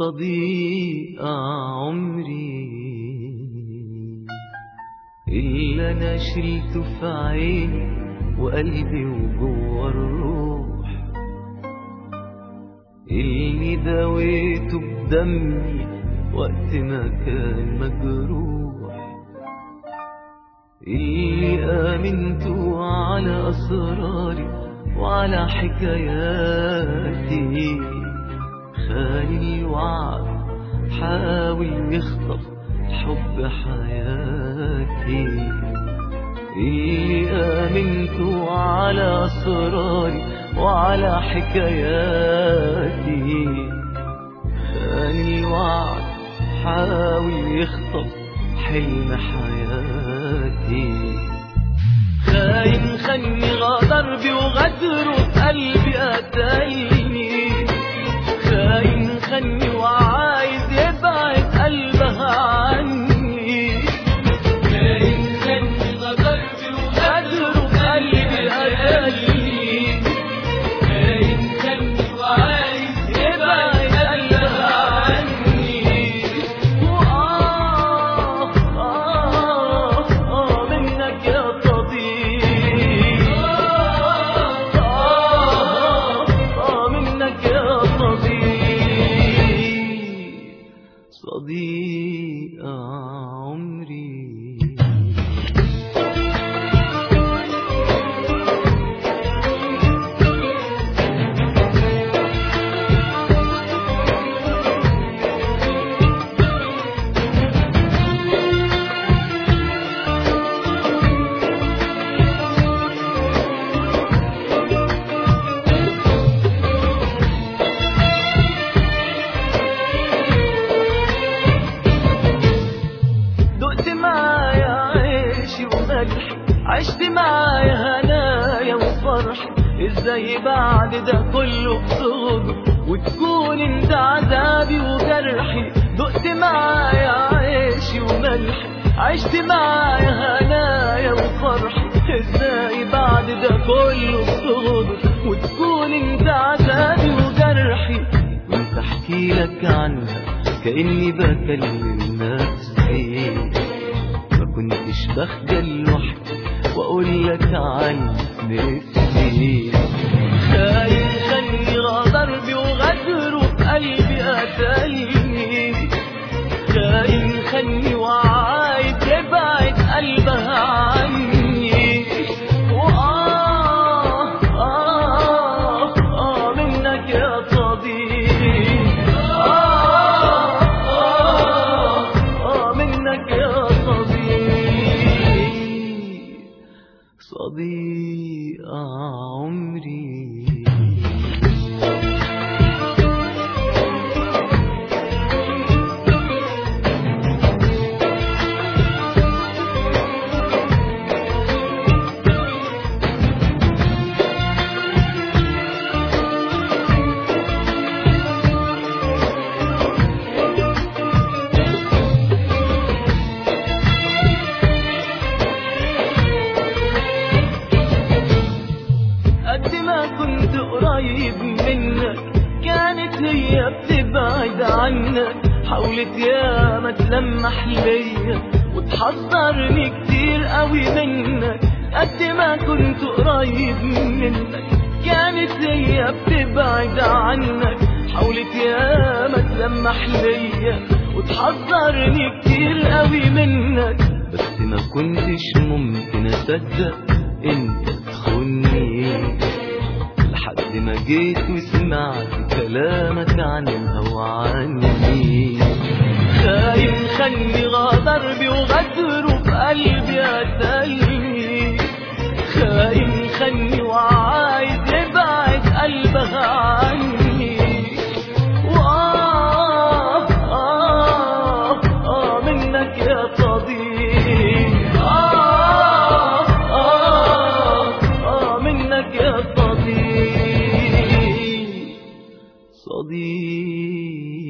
صديق عمري اللي انا شلته في عيني وقلبي وجوه الروح اللي داويته بدمي وقت ما كان مجروح اللي آمنته على أسراري وعلى حكاياتي خان الوعد حاول يخطف حب حياتي اللي آمنته على أسراري وعلى حكاياتي خان الوعد حاول يخطف حلم حياتي خاين خني غدر بي وغدره في قلبي قتلني خاين خني وعايز يبعد قلبها عني خاين خني غدر بي وغدره في قلبي قتلني خاين خني وعايز يبعد قلبها عني وآه آه آه منك يا صديق آه آه منك يا صديق صديق عمري دقت معايا عيشي وملحي عشت معايا هنايا وفرحي ازاي بعد ده كله بصوده وتكون انت عذابي وجرحي دقت معايا عيشي وملحي عشت معايا هنايا وفرحي ازاي بعد ده كله بصوده وتكون انت عذابي وجرحي وانت احكي لك عنها كاني بكلم نفسي ما كنتش بخجل لوحدي واقول لك عن نفسي خاين خني غدر بي وغدره في قلبي قتلني خاين خني وعايز يبعد قلبها عني وآه آه آه منك يا صديق آه آه آه منك يا صديق صديق عمري قد ما كنت قريب منك كانت هي بتبعد عنك حاولت يا ما تلمح ليا وتحذرني كتير قوي منك قد ما كنت قريب منك كانت هي بتبعد عنك حاولت يا ما تلمح ليا وتحذرني كتير قوي منك بس ما كنتش ممكن اصدق انت تخوني لحد ما جيت وسمعت كلامك عن الهوى عني خاين خني غدر بي وغدره في قلبي قتلني خاين خني وعايز يبعد قلبها عني وآه آه آه منك يا صديق آه آه آه منك يا صديق صديق